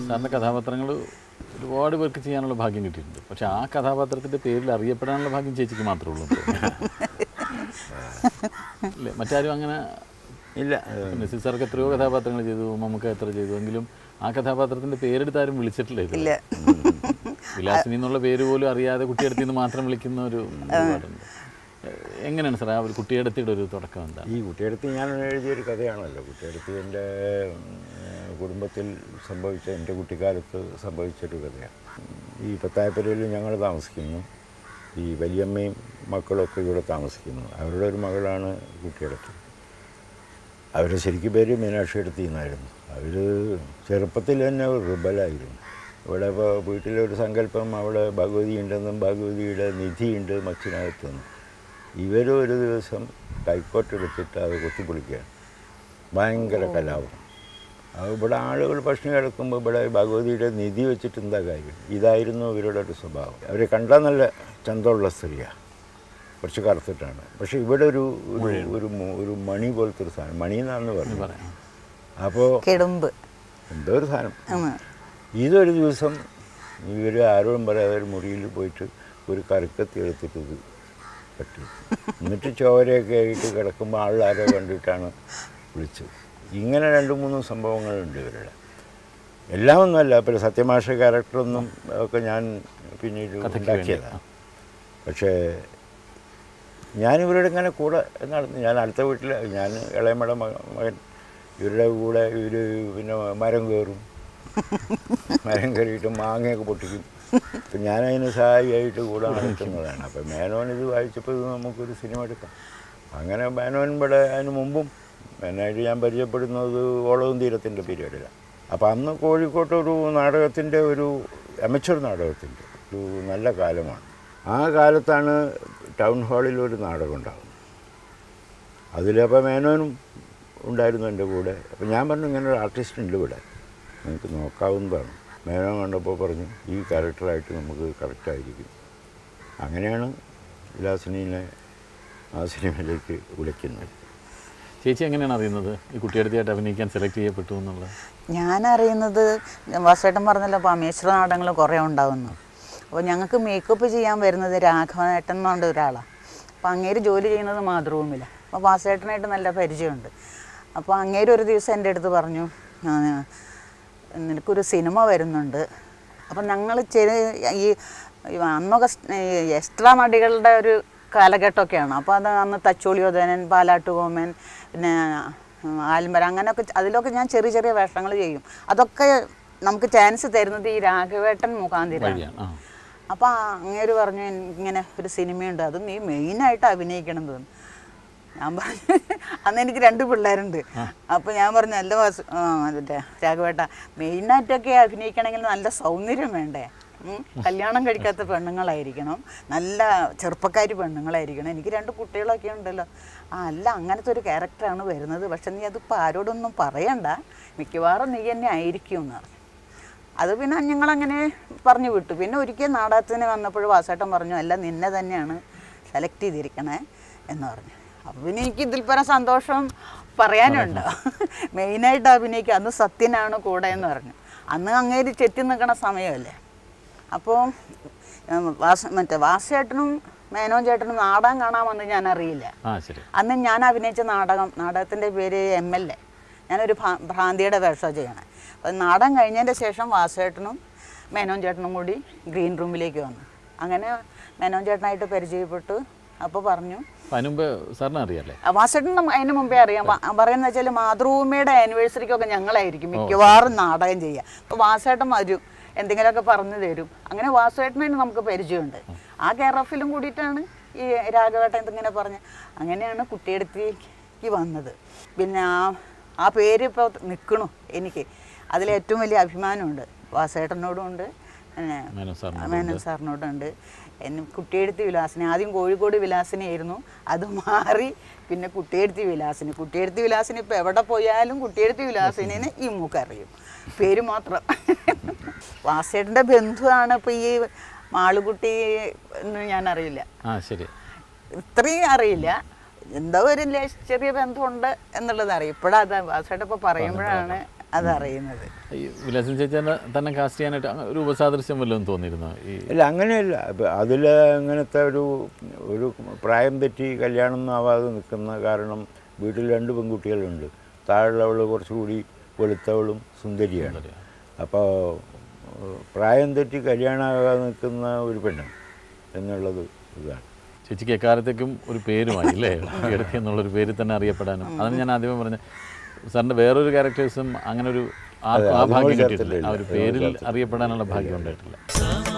സാറിൻ്റെ കഥാപാത്രങ്ങൾ ഒരുപാട് പേർക്ക് ചെയ്യാനുള്ള ഭാഗ്യം കിട്ടിയിട്ടുണ്ട് പക്ഷെ ആ കഥാപാത്രത്തിൻ്റെ പേരിൽ അറിയപ്പെടാനുള്ള ഭാഗ്യം ചേച്ചിക്ക് മാത്രമേ ഉള്ളൂ എന്ന് തോന്നുന്നു. അല്ലേ മറ്റാരും അങ്ങനെ ഇല്ല നസീർ സാർക്ക് എത്രയോ കഥാപാത്രങ്ങൾ ചെയ്തു മമ്മൂക്ക എത്ര ചെയ്തു എങ്കിലും ആ കഥാപാത്രത്തിൻ്റെ പേരെടുത്ത് ആരും വിളിച്ചിട്ടില്ല ഇത് ഇല്ല വിലാസിനി എന്നുള്ള പേര് പോലും അറിയാതെ കുട്ടിയെടുത്തിൽ നിന്ന് മാത്രം വിളിക്കുന്ന ഒരു ഒരുപാടുണ്ട് എങ്ങനെയാണ് സാർ ആ ഒരു കുട്ടിയെടുത്തിയുടെ ഒരു തുടക്കം എന്താണ് ഈ കുട്ടിയെടുത്ത് ഞാൻ എഴുതിയൊരു കഥയാണല്ലോ കുട്ടിയെടുത്ത് എൻ്റെ കുടുംബത്തിൽ സംഭവിച്ച എൻ്റെ കുട്ടിക്കാലത്ത് സംഭവിച്ചൊരു കഥയാണ് ഈ പത്തായപ്പരയിൽ ഞങ്ങൾ താമസിക്കുന്നു ഈ വലിയമ്മയും മക്കളൊക്കെ ഇവിടെ താമസിക്കുന്നു അവരുടെ ഒരു മകളാണ് കുട്ടിയെടുത്ത് അവരുടെ ശരിക്കും പേര് മീനാക്ഷി എടുത്തി എന്നായിരുന്നു അവർ ചെറുപ്പത്തിൽ തന്നെ ഒരു റിബലായിരുന്നു ഇവിടെ ഇപ്പോൾ വീട്ടിലൊരു സങ്കല്പം അവിടെ ഭഗവതി ഉണ്ടെന്നും ഭഗവതിയുടെ നിധിയുണ്ട് മച്ചിനകത്തെന്നും ഇവരും ഒരു ദിവസം കൈക്കോട്ട് എടുത്തിട്ട് അത് കുത്തിപ്പൊളിക്കുകയാണ് ഭയങ്കര കലാപം അത് ഇവിടെ ആളുകൾ ഭക്ഷണം കിടക്കുമ്പോൾ ഇവിടെ ഭഗവതിയുടെ നിധി വെച്ചിട്ട് എന്താ കാര്യം ഇതായിരുന്നു ഇവരുടെ ഒരു സ്വഭാവം അവരെ കണ്ടാൽ നല്ല ചന്തമുള്ള സ്ത്രീയാണ് കുറച്ച് കറുത്തിട്ടാണ് പക്ഷെ ഇവിടെ ഒരു ഒരു ഒരു മു- ഒരു മണി പോലത്തെ ഒരു സാധനം മണി എന്നാണ് പറഞ്ഞു പറയാം അപ്പോൾ കിടുമ്പ് എന്തോ ഒരു സാധനം ഉം. ഇതൊരു ദിവസം ഇവർ ആരോടും പറയാതെ ഒരു മുറിയിൽ പോയിട്ട് ഒരു കറുക്കത്തി എടുത്തിട്ട് ഇത് കട്ടി എന്നിട്ട് ചോരയൊക്കെ ആയിട്ട് കിടക്കുമ്പോൾ ആളാരോ കണ്ടിട്ടാണ് വിളിച്ചത് ഇങ്ങനെ രണ്ട് മൂന്ന് സംഭവങ്ങളുണ്ട് ഇവരുടെ എല്ലാം ഒന്നുമല്ല ഇപ്പോൾ സത്യമാഷ ക്യാരക്ടറൊന്നും ഒക്കെ ഞാൻ പിന്നീട് ഉണ്ടാക്കിയതാണ് പക്ഷേ ഞാൻ ഇവരുടെ ഇങ്ങനെ കൂടെ നടന്നു ഞാൻ അടുത്ത വീട്ടിൽ ഞാൻ ഇളയമട മകൻ ഇവരുടെ കൂടെ ഇവർ പിന്നെ മരം കയറും മരം കയറിയിട്ട് മാങ്ങയൊക്കെ പൊട്ടിക്കും അപ്പം ഞാനതിന് സഹായിയായിട്ട് കൂടെ നടത്തുന്നതാണ് അപ്പം മേനോൻ ഇത് വായിച്ചപ്പോൾ ഇത് നമുക്കൊരു സിനിമ എടുക്കാം അങ്ങനെ മേനോൻ ഇവിടെ അതിന് മുമ്പും മെയിനായിട്ട് ഞാൻ പരിചയപ്പെടുന്നത് ഓളവും തീരത്തിൻ്റെ പീരീഡിലാണ് അപ്പോൾ അന്ന് കോഴിക്കോട്ട് ഒരു നാടകത്തിൻ്റെ ഒരു അമച്ചർ നാടകത്തിൻ്റെ ഒരു നല്ല കാലമാണ് ആ കാലത്താണ് ടൗൺ ഹാളിൽ ഒരു നാടകം ഉണ്ടാകുന്നത് അതിലപ്പോൾ മേനോനും ഉണ്ടായിരുന്നു എൻ്റെ കൂടെ അപ്പോൾ ഞാൻ പറഞ്ഞു ഇങ്ങനെ ഒരു ആർട്ടിസ്റ്റ് ഉണ്ട് ഇവിടെ നിങ്ങൾക്ക് നോക്കാവുന്നതാണ് മേനോൻ കണ്ടപ്പോൾ പറഞ്ഞു ഈ ക്യാരക്ടറായിട്ട് നമുക്ക് കറക്റ്റായിരിക്കും അങ്ങനെയാണ് വിലാസിനെ ആ സിനിമയിലേക്ക് വിളിക്കുന്നത് ചേച്ചി എങ്ങനെയാണ് അറിയുന്നത് ഈ കുട്ടിയെടുത്തിയായിട്ട് അഭിനയിക്കാൻ സെലക്ട് ചെയ്യപ്പെട്ടു എന്നുള്ളത് ഞാൻ അറിയുന്നത് വാസേട്ടൻ പറഞ്ഞല്ലോ പാമേശ്വര നാടകങ്ങൾ കുറേ ഉണ്ടാവുന്നു അപ്പോൾ ഞങ്ങൾക്ക് മേക്കപ്പ് ചെയ്യാൻ വരുന്നത് രാഘവനേട്ടൻ എന്ന് പറഞ്ഞ ഒരാളാണ് അപ്പോൾ അങ്ങേര് ജോലി ചെയ്യുന്നത് മാതൃഭൂമിയിലാണ് അപ്പോൾ വാസേട്ടനായിട്ട് നല്ല പരിചയമുണ്ട് അപ്പോൾ അങ്ങേര് ഒരു ദിവസം എൻ്റെ അടുത്ത് പറഞ്ഞു "ആ, നിനക്കൊരു സിനിമ വരുന്നുണ്ട് അപ്പം ഞങ്ങൾ ചെറിയ ഈ ഈ അന്നൊക്കെ സ്- ഈ എക്സ്ട്രാ നടികളുടെ ഒരു കാലഘട്ടമൊക്കെയാണ് അപ്പോൾ അത് അന്ന് തച്ചോളിയോധനൻ പാലാട്ടുകോമൻ പിന്നെ ഉം, ആൽമര അങ്ങനെയൊക്കെ ച- അതിലൊക്കെ ഞാൻ ചെറിയ ചെറിയ വേഷങ്ങൾ ചെയ്യും അതൊക്കെ നമുക്ക് ചാൻസ് തരുന്നത് ഈ രാഘവേട്ടൻ മുഖാന്തിരാണ് വഴിയാണ് ആ അപ്പോൾ അങ്ങേര് പറഞ്ഞു "എനിക്ക് ഇങ്ങനെ ഒരു സിനിമയുണ്ട് അത് നീ മെയിനായിട്ട് അഭിനയിക്കണം എന്ന് തോന്നുന്നു ഞാൻ പറഞ്ഞു അന്ന് എനിക്ക് രണ്ട് പിള്ളേരുണ്ട് അപ്പോൾ ഞാൻ പറഞ്ഞു നല്ല വാസു- ആ, മറ്റേ രാഘവേട്ട മെയിനായിട്ടൊക്കെ അഭിനയിക്കണമെങ്കിൽ നല്ല സൗന്ദര്യം വേണ്ടേ ഉം. കല്യാണം കഴിക്കാത്ത പെണ്ണുങ്ങളായിരിക്കണം നല്ല ചെറുപ്പക്കാരി പെണ്ണുങ്ങളായിരിക്കണം എനിക്ക് രണ്ട് കുട്ടികളൊക്കെ ഉണ്ടല്ലോ ആ അല്ല അങ്ങനത്തെ ഒരു ക്യാരക്ടറാണ് വരുന്നത് പക്ഷെ നീ അതിപ്പോൾ ആരോടൊന്നും പറയണ്ട മിക്കവാറും നീ തന്നെ ആയിരിക്കും എന്ന് പറഞ്ഞു അത് പിന്നെ ഞങ്ങളങ്ങനെ പറഞ്ഞു വിട്ടു പിന്നെ ഒരിക്കൽ നാടകത്തിന് വന്നപ്പോൾ വാസേട്ടൻ പറഞ്ഞു അല്ല നിന്നെ തന്നെയാണ് സെലക്ട് ചെയ്തിരിക്കണേ എന്ന് പറഞ്ഞു അപ്പോൾ പിന്നെ എനിക്ക് ഇതിൽ പരം സന്തോഷം പറയാനുണ്ട് മെയിനായിട്ട് അഭിനയിക്കുക അന്ന് സത്യനാണ് കൂടെ എന്ന് പറഞ്ഞു അന്ന് അങ്ങേര് ചെത്തി നിൽക്കണ സമയമല്ലേ അപ്പോൾ ഉം, വാസ മറ്റേ വാസേട്ടനും മേനോൻ ചേട്ടനും നാടകം കാണാമെന്ന് ഞാൻ അറിയില്ല ആ ശരി അന്ന് ഞാൻ അഭിനയിച്ച നാടകം നാടകത്തിൻ്റെ പേര് എം എൽ എ ഞാനൊരു ഭ്രാ- ഭ്രാന്തിയുടെ വേഷം ചെയ്യണേ അപ്പം നാടകം കഴിഞ്ഞതിൻ്റെ ശേഷം വാസേട്ടനും മേനോൻ ചേട്ടനും കൂടി ഗ്രീൻ റൂമിലേക്ക് വന്നു അങ്ങനെ മേനോൻ ചേട്ടനായിട്ട് പരിചയപ്പെട്ടു അപ്പോൾ പറഞ്ഞു അപ്പം അതിനുമ്പ് സാറിന് അറിയാല്ലേ ആ, വാസേട്ടൻ നമ്മ- അതിന് മുമ്പേ അറിയാം വാ- പറയുന്നത് വെച്ചാൽ മാതൃഭൂമിയുടെ ആനിവേഴ്സറിക്കൊക്കെ ഞങ്ങളായിരിക്കും മിക്കവാറും നാടകം ചെയ്യുക അപ്പോൾ വാസേട്ടൻ വരും എന്തെങ്കിലുമൊക്കെ പറഞ്ഞു തരും അങ്ങനെ വാസുവേട്ടനായിട്ട് നമുക്ക് പരിചയമുണ്ട് ആ കെയർ ഓഫിലും കൂടിയിട്ടാണ് ഈ രാഘവേട്ടൻ ഇതിങ്ങനെ പറഞ്ഞ് അങ്ങനെയാണ് കുട്ടിയെടുത്തേക്ക് വന്നത് പിന്നെ ആ ആ പേര് ഇപ്പോൾ നിൽക്കണു എനിക്ക് അതിലേറ്റവും വലിയ അഭിമാനമുണ്ട് വാസേട്ടനോടും ഉണ്ട് പിന്നെ മേനോൻ സാറിനോടും മേനോൻ സാറിനോടുണ്ട് എന്നെ കുട്ടിയെടുത്തി വിലാസിനി ആദ്യം കോഴിക്കോട് വിലാസിനിയായിരുന്നു അത് മാറി പിന്നെ കുട്ടിയെടുത്തി വിലാസിനി കുട്ടിയെടുത്തി വിലാസിനി ഇപ്പോൾ എവിടെ പോയാലും കുട്ടിയെടുത്തി വിലാസിനെ ഈ മൂക്കറിയും പേര് മാത്രം വാസേട്ടൻ്റെ ബന്ധുവാണ് ഇപ്പോൾ ഈ മാളുകുട്ടി എന്ന് ഞാൻ അറിയില്ല ആ ശരി ഇത്രയും അറിയില്ല എന്തോ ഒരു ലേശ- ചെറിയ ബന്ധമുണ്ട് എന്നുള്ളത് അറിയാം ഇപ്പോഴത് വാസേട്ടൻ ഇപ്പോൾ പറയുമ്പോഴാണ് അതറിയുന്നത് ഈ വിലാസം ചേച്ചേനെ തന്നെ കാസ്റ്റ് ചെയ്യാനായിട്ട് അങ്ങ് ഒരു ഉപസാദൃശ്യം വല്ലതും തോന്നിയിരുന്നോ ഈ ഇല്ല അങ്ങനെയല്ല അതിൽ അങ്ങനത്തെ ഒരു ഒരു പ്രായം തെറ്റി കല്യാണം ഒന്നും ആവാതെ നിൽക്കുന്ന കാരണം വീട്ടിൽ രണ്ട് പെൺകുട്ടികളുണ്ട് താഴെയുള്ളവൾ കുറച്ചുകൂടി വെളുത്തവളും സുന്ദരിയാണ് അപ്പോൾ പ്രായം തെറ്റി കല്യാണമാകാതെ നിൽക്കുന്ന ഒരു പെണ്ണ് എന്നുള്ളത് ഇതാണ് ചേച്ചിക്ക് എക്കാലത്തേക്കും ഒരു പേരുമായി അല്ലേ എടുക്കുക എന്നുള്ളൊരു പേര് തന്നെ അറിയപ്പെടാനും അതാണ് ഞാൻ ആദ്യമേ പറഞ്ഞത് സാറിൻ്റെ വേറൊരു ക്യാരക്ടേഴ്സും അങ്ങനെ ഒരു ആ ആ അതിനോട് ഭാഗ്യം ചേർത്തിട്ടില്ല. കിട്ടിയിട്ടില്ല ആ ഒരു അതിനോട് പേരിൽ ചേർത്തിട്ടില്ല. അറിയപ്പെടാനുള്ള ഭാഗ്യം ഉണ്ടായിട്ടില്ല